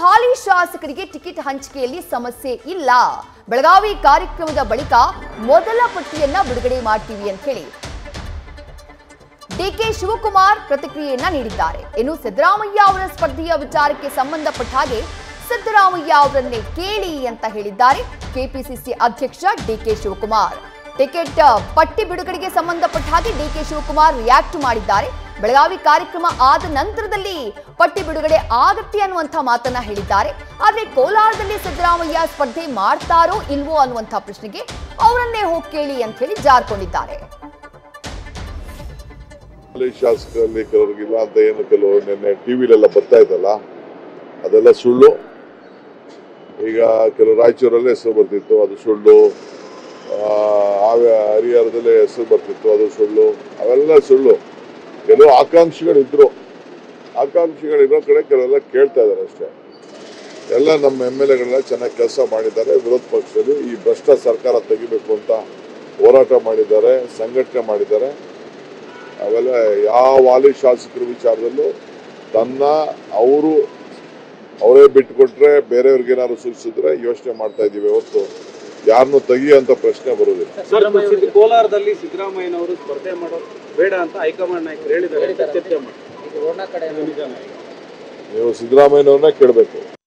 ಹಾಲಿ ಶಾಸಕರಿಗೆ ಟಿಕೆಟ್ ಹಂಚಿಕೆಯಲ್ಲಿ ಸಮಸ್ಯೆ ಇಲ್ಲ ಬೆಳಗಾವಿ ಕಾರ್ಯಕ್ರಮದ ಬಳಿಕ ಮೊದಲ ಪಟ್ಟಿಯನ್ನ ಬಿಡುಗಡೆ ಮಾಡ್ತೀವಿ ಅಂತ ಹೇಳಿ ಡಿಕೆ ಶಿವಕುಮಾರ್ ಪ್ರತಿಕ್ರಿಯೆಯನ್ನ ನೀಡಿದ್ದಾರೆ ಇನ್ನು ಸಿದ್ದರಾಮಯ್ಯ ಅವರ ಸ್ಪರ್ಧೆಯ ವಿಚಾರಕ್ಕೆ ಸಂಬಂಧಪಟ್ಟ ಹಾಗೆ ಸಿದ್ದರಾಮಯ್ಯ ಅವರನ್ನೇ ಕೇಳಿ ಅಂತ ಹೇಳಿದ್ದಾರೆ ಕೆಪಿಸಿಸಿ ಅಧ್ಯಕ್ಷ ಡಿಕೆ ಶಿವಕುಮಾರ್ ಟಿಕೆಟ್ ಪಟ್ಟಿ ಬಿಡುಗಡೆಗೆ ಸಂಬಂಧಪಟ್ಟ ಹಾಗೆ ಡಿಕೆ ಶಿವಕುಮಾರ್ ರಿಯಾಕ್ಟ್ ಮಾಡಿದ್ದಾರೆ ಬೆಳಗಾವಿ ಕಾರ್ಯಕ್ರಮ ಆದ ನಂತರದಲ್ಲಿ ಪಟ್ಟಿ ಬಿಡುಗಡೆ ಆಗತ್ತೆ ಅನ್ನುವಂಥ ಮಾತನ್ನ ಹೇಳಿದ್ದಾರೆ ಆದ್ರೆ ಕೋಲಾರದಲ್ಲಿ ಸಿದ್ದರಾಮಯ್ಯ ಸ್ಪರ್ಧೆ ಮಾಡ್ತಾರೋ ಇಲ್ವೋ ಅನ್ನುವಂಥ ಪ್ರಶ್ನೆಗೆ ಅವರನ್ನೇ ಹೋಗಿ ಕೇಳಿ ಅಂತ ಹೇಳಿ ಜಾರ್ಕೊಂಡಿದ್ದಾರೆ ಹಾಲಿ ಶಾಸಕರಲ್ಲಿ ಕೆಲವ್ರಿಗಿಲ್ಲ ಅಂತ ಏನು ಕೆಲವು ನಿನ್ನೆ ಟಿವಿಲೆಲ್ಲ ಬರ್ತಾ ಇತ್ತಲ್ಲ ಅದೆಲ್ಲ ಸುಳ್ಳು ಈಗ ಕೆಲವು ರಾಯಚೂರಲ್ಲೇ ಹೆಸರು ಬರ್ತಿತ್ತು ಅದು ಸುಳ್ಳು ಆ, ಹಾಗೆ ಹರಿಹರದಲ್ಲೇ ಹೆಸರು ಬರ್ತಿತ್ತು ಅದು ಸುಳ್ಳು ಅವೆಲ್ಲ ಸುಳ್ಳು ಕೆಲವು ಆಕಾಂಕ್ಷಿಗಳಿದ್ರು ಆಕಾಂಕ್ಷಿಗಳಿರೋ ಕಡೆ ಕೆಲವೆಲ್ಲ ಕೇಳ್ತಾ ಇದ್ದಾರೆ ಅಷ್ಟೇ ಎಲ್ಲ ನಮ್ಮ ಎಮ್ ಎಲ್ ಎಗಳೆಲ್ಲ ಚೆನ್ನಾಗಿ ಕೆಲಸ ಮಾಡಿದ್ದಾರೆ ವಿರೋಧ ಪಕ್ಷದಲ್ಲಿ ಈ ಭ್ರಷ್ಟ ಸರ್ಕಾರ ತೆಗಿಬೇಕು ಅಂತ ಹೋರಾಟ ಮಾಡಿದ್ದಾರೆ ಸಂಘಟನೆ ಮಾಡಿದ್ದಾರೆ ಅವೆಲ್ಲ ಯಾವ ಹಾಲಿ ಶಾಸಕರ ವಿಚಾರದಲ್ಲೂ ತನ್ನ ಅವರು ಅವರೇ ಬಿಟ್ಟುಕೊಟ್ರೆ ಬೇರೆಯವ್ರಿಗೆ ಏನಾದ್ರು ಸೂಚಿಸಿದ್ರೆ ಯೋಚನೆ ಮಾಡ್ತಾ ಇದ್ದೀವಿ ಹೊರತು ಯಾರನ್ನು ತೆಗಿಯುವಂತ ಪ್ರಶ್ನೆ ಬರುವುದಿಲ್ಲ ಸರ್ ಸಿದ್ದ- ಕೋಲಾರದಲ್ಲಿ ಸಿದ್ದರಾಮಯ್ಯನವರು ಸ್ಪರ್ಧೆ ಮಾಡೋದು ಬೇಡ ಅಂತ ಹೈಕಮಾಂಡ್ ನಾಯಕರು ಹೇಳಿದ್ದಾರೆ ಅಂತ ಚರ್ಚೆ ಮಾಡಿ ಈಗ ಓರ್ಣ ಕಡೆ ನೀವು ಸಿದ್ದರಾಮಯ್ಯನವ್ರನ್ನ ಕೇಳಬೇಕು